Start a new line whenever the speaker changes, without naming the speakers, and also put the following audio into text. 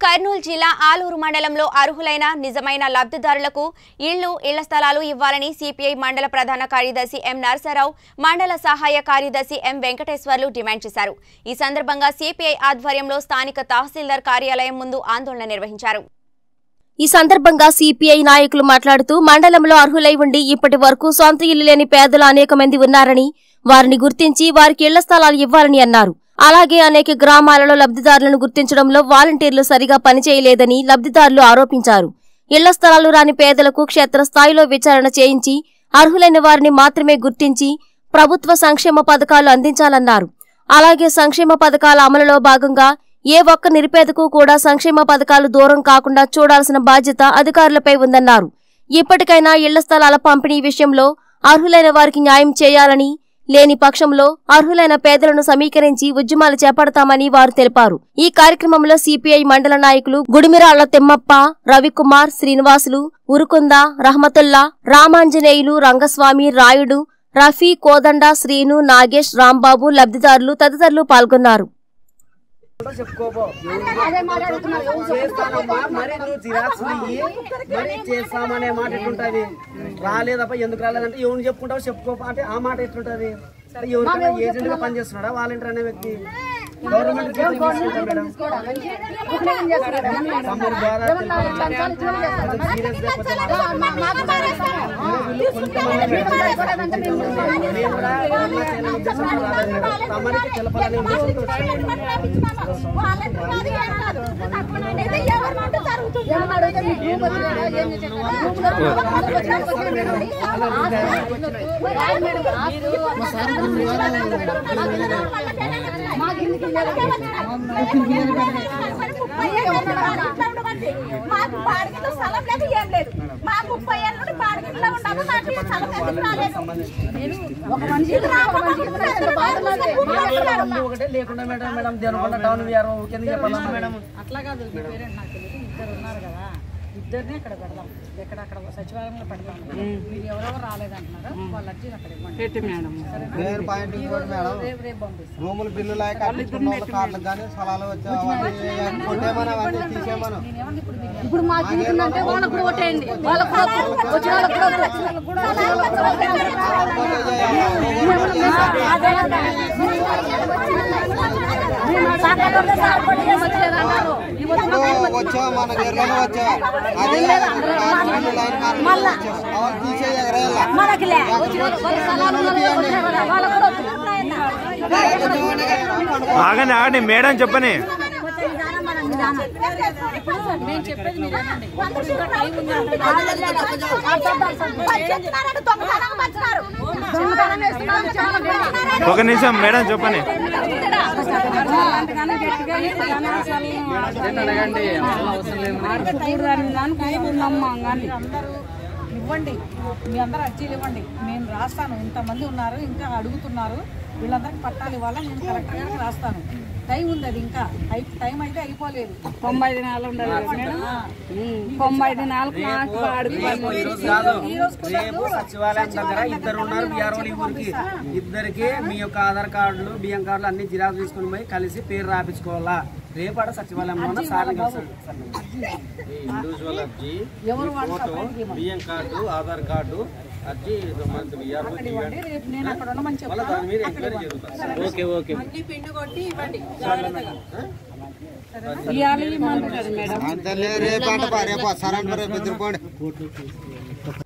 కర్నూలు జిల్లా ఆలూరు మండలంలో అర్హులైన నిజమైన లబ్ధిదారులకు ఇళ్లు ఇళ్ల స్థలాలు ఇవ్వాలని సిపిఐ మండల ప్రధాన కార్యదర్శి ఎం నరసరావు మండల సహాయ కార్యదర్శి ఎం వెంకటేశ్వర్లు డిమాండ్ చేశారు ఈ సందర్భంగా సిపిఐ ఆధ్వర్యంలో స్థానిక తహసీల్దార్ కార్యాలయం ముందు ఆందోళన నిర్వహించారు
ఈ సందర్భంగా సిపిఐ నాయకులు మాట్లాడుతూ మండలంలో అర్హులై ఉండి ఇప్పటి వరకు సొంత ఇల్లు లేని పేదలు అనేక మంది ఉన్నారని వారిని గుర్తించి వారికి ఇళ్ల స్థలాలు ఇవ్వాలని అన్నారు అలాగే అనేక గ్రామాలలో లబ్ధిదారులను గుర్తించడంలో వాలంటీర్లు సరిగా పనిచేయలేదని లబ్ధిదారులు ఆరోపించారు ఇళ్ల స్థలాలు రాని పేదలకు క్షేత్రస్థాయిలో విచారణ చేయించి అర్హులైన వారిని మాత్రమే గుర్తించి ప్రభుత్వ సంక్షేమ పథకాలు అందించాలన్నారు అలాగే సంక్షేమ పథకాల అమలులో భాగంగా ఏ ఒక్క నిరుపేదకు కూడా సంక్షేమ పథకాలు దూరం కాకుండా చూడాల్సిన బాధ్యత అధికారులపై ఉందన్నారు ఇప్పటికైనా ఇళ్ల స్థలాల పంపిణీ విషయంలో అర్హులైన వారికి న్యాయం చేయాలని లేని పక్షంలో అర్హులైన పేదలను సమీకరించి ఉద్యమాలు చేపడతామని వారు తెలిపారు ఈ కార్యక్రమంలో సిపిఐ మండల నాయకులు గుడిమిరాళ్ల తిమ్మప్ప రవికుమార్ శ్రీనివాసులు ఉరుకుంద రహమతుల్లా రామాంజనేయులు రంగస్వామి రాయుడు రఫీ కోదండ శ్రీను నాగేష్ రాంబాబు లబ్ధిదారులు తదితరులు పాల్గొన్నారు
చెప్పుకోబో చేస్తానమ్మా మరి నువ్వు జిరాక్స్ ఇయ్యి మరి చేస్తామనే మాట ఎట్లుంటది రాలేదప్ప ఎందుకు రాలేదంటే ఎవరిని చెప్పుకుంటావు చెప్పుకోపా అంటే ఆ మాట ఎట్లుంటది సరే ఎవరికైనా ఏజెంట్ గా పనిచేస్తున్నాడా వాలంటీర్ అనే వ్యక్తి గవర్నమెంట్ జీతం తీసుకుంటాం మేడం తమరి ద్వారా కొంచెం సీరియస్ గా కొంచెం వీళ్ళు కొంతమంది మేడం. మేము కూడా ఏమన్నా చేయాలని ఉద్దేశంతో రాలేదు మేడం. తమరికి తెలపాలనే ఉద్దేశంతో వచ్చాము.
మాకు బాడిగలో స్థలం లేదు ఏం లేదు మా ముప్పై ఏళ్ళ నుండి బాడిగలో ఉన్నాము మాకు ఈ స్థలం ఎందుకు రాలేదు ఒక మనిషి
ముందు ఒకటే లేకుండా మేడం మేడం దేనికొండ టౌన్ వీఆర్ కింద చెప్పాలా మేడం
అట్లా కాదు మీ పేరెంట్ నాకు తెలియదు ఇద్దరు ఉన్నారు కదా ఇద్దరిని ఇక్కడ పెడదాం ఎక్కడ అక్కడ సచివాలయంలో పెడతాం మీరు ఎవరెవరు రాలేదంటున్నారో వాళ్ళ అర్జీని అక్కడ ఇవ్వండి
మేడం
మెయిన్ పాయింట్ ఇంకోటి మేడం
రేపు రేపు పంపిస్తాం
రూములు బిల్లు లేక కట్టించుకున్న వాళ్ళ కార్డులకు కానీ స్థలాలు వచ్చే అవన్నీ కొట్టేమని అవన్నీ తీసేమను
నేనేమన్నా ఇప్పుడు మీరు
ఇప్పుడు మా జీవితం అంటే వాళ్ళకు కూడా ఓటేయండి వాళ్ళకు కూడా వద్దు. వచ్చిన వాళ్ళకు కూడా వద్దు. వచ్చేదన్నారు.
ఇప్పుడు వచ్చా మన గేర్లోనే వచ్చా అదే బిల్లు లైన్ కార్డు వచ్చా. అవన్నీ తీసే ఎగరేయాల
మనకిలే. వచ్చిన వాళ్ళ స్థలాలు ఉన్న వాళ్ళు వచ్చినారు కదా, వాళ్ళకు కూడా వద్దు.
ఆగండి ఆగండి మేడం చెప్పని
నేను చెప్పేది మీరు వినండి.
దొంగతనం పంచినారు
ఒక నిమిషం మేడం చెప్పని
అంతగానో గట్టిగా ఇంతగానో అసలు చూడు దాని దానికి ఉందమ్మా కానీ అందరూ ఇవ్వండి మీ అందరూ అర్జీలు ఇవ్వండి నేను రాస్తాను ఇంతమంది ఉన్నారు ఇంకా అడుగుతున్నారు వీళ్ళందరికి పట్టాలు ఇవ్వాలా నేను కలెక్టర్ గారికి రాస్తాను టైం ఉంది అది ఇంకా అయి- టైం అయితే అయిపోలేదు
తొంభై దినాలు ఉండాలి కదా మేడం తొంభై దినాలకు నాకు అడుగు
ఈ రోజు కాదు రేపు సచివాలయం దగ్గర ఇద్దరు ఉన్నారు బీఆర్ఓ ఊరికి ఇద్దరికి మీ యొక్క ఆధార్ కార్డులు బియ్యం కార్డులు అన్ని జిరాక్స్ తీసుకుని పోయి కలిసి పేరు రాపించుకోవాలా రేపు ఆడ సచివాలయంలో సార్ని కలిసి
ఇండివిజువల్ అర్జీ
ఎవరు వాళ్ళు
ఫోటో బియ్యం కార్డు ఆధార్ కార్డు అర్జీ మనకి విఆర్ఓ
ఇవ్వండి రేపు నేను అక్కడ ఉండమని
మళ్ళీ
చెప్తాను
దాని మీద ఎంక్వైరీ జరుగుతుంది ఓకే ఓకే
ఇవ్వాలి ఇవ్వమంటారు మేడం
అంతే రేపు అంటే రేపు వస్తారంటారు రేపు ఎదుర్కోండి